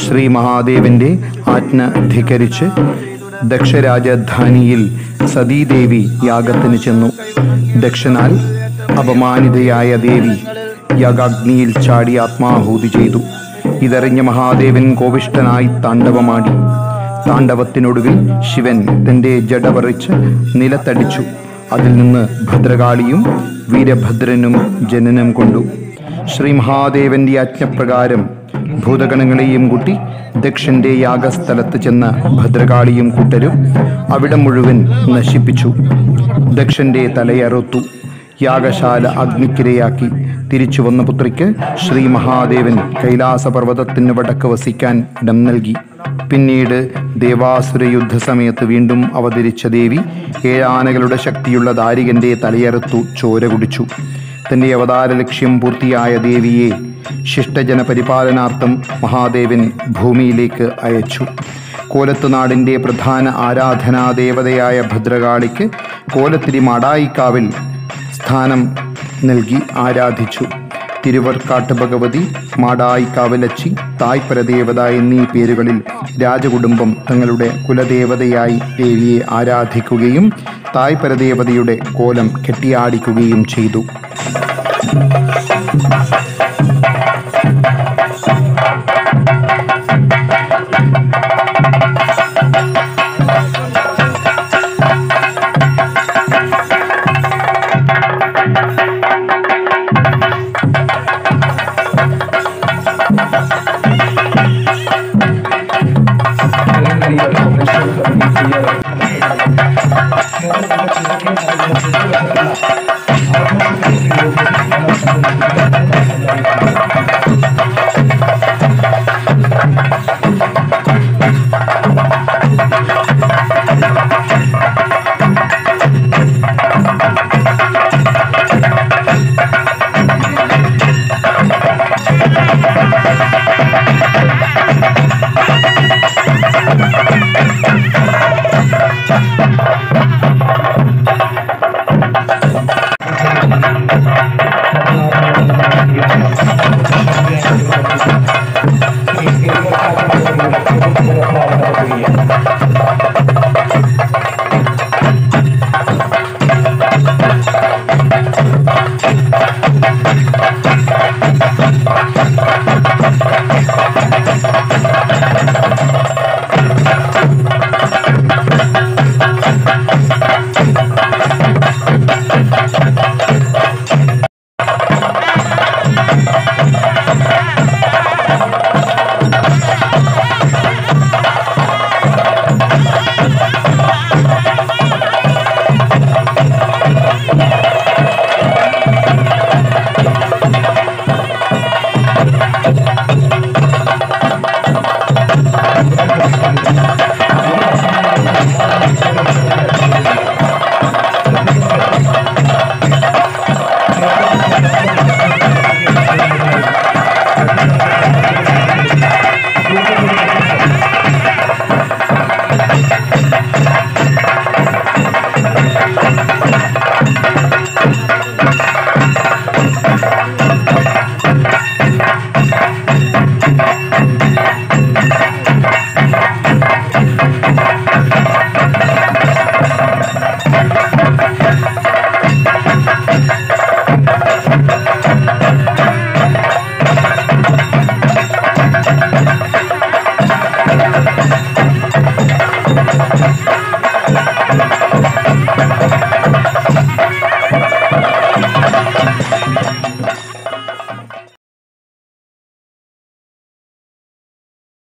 ശ്രീ മഹാദേവന്റെ ആജ്ഞ ധിക്കരിച്ച് ദക്ഷരാജധാനിയിൽ സതീദേവി യാഗത്തിന് ചെന്നു ദക്ഷനാൽ അപമാനിതയായ ദേവി യാഗാഗ്നിയിൽ ചാടി ആത്മാഹൂതി ചെയ്തു ഇതറിഞ്ഞ മഹാദേവൻ കോപിഷ്ഠനായി താണ്ഡവമാടി താണ്ഡവത്തിനൊടുവിൽ ശിവൻ തന്റെ ജട പറിച്ച് നിലത്തടിച്ചു അതിൽ നിന്ന് ഭദ്രകാളിയും വീരഭദ്രനും ജനനം കൊണ്ടു ശ്രീ മഹാദേവന്റെ ആജ്ഞപ്രകാരം ഭൂതഗണങ്ങളെയും കൂട്ടി ദക്ഷന്റെ യാഗസ്ഥലത്ത് ചെന്ന ഭദ്രകാളിയും കൂട്ടരും അവിടം മുഴുവൻ നശിപ്പിച്ചു ദക്ഷന്റെ തലയറുത്തു യാഗശാല അഗ്നിക്കിരയാക്കി തിരിച്ചു വന്ന പുത്രിക്ക് ശ്രീ മഹാദേവൻ കൈലാസപർവ്വതത്തിന് വടക്ക് വസിക്കാൻ ഇടം നൽകി പിന്നീട് ദേവാസുര യുദ്ധസമയത്ത് വീണ്ടും അവതരിച്ച ദേവി ഏഴാനകളുടെ ശക്തിയുള്ള ദാരികന്റെ തലയറുത്തു ചോര കുടിച്ചു തന്റെ അവതാര ലക്ഷ്യം പൂർത്തിയായ ദേവിയെ ശിഷ്ടജന പരിപാലനാർത്ഥം മഹാദേവൻ ഭൂമിയിലേക്ക് അയച്ചു കോലത്തുനാടിൻ്റെ പ്രധാന ആരാധനാ ദേവതയായ ഭദ്രകാളിക്ക് കോലത്തിരി മാടായിക്കാവിൽ സ്ഥാനം നൽകി ആരാധിച്ചു തിരുവർക്കാട്ട് ഭഗവതി മാടായിക്കാവിലച്ചി തായ്പരദേവത എന്നീ പേരുകളിൽ രാജകുടുംബം തങ്ങളുടെ കുലദേവതയായി ദേവിയെ ആരാധിക്കുകയും തായ്പരദേവതയുടെ കോലം കെട്ടിയാടിക്കുകയും ചെയ്തു Thank you.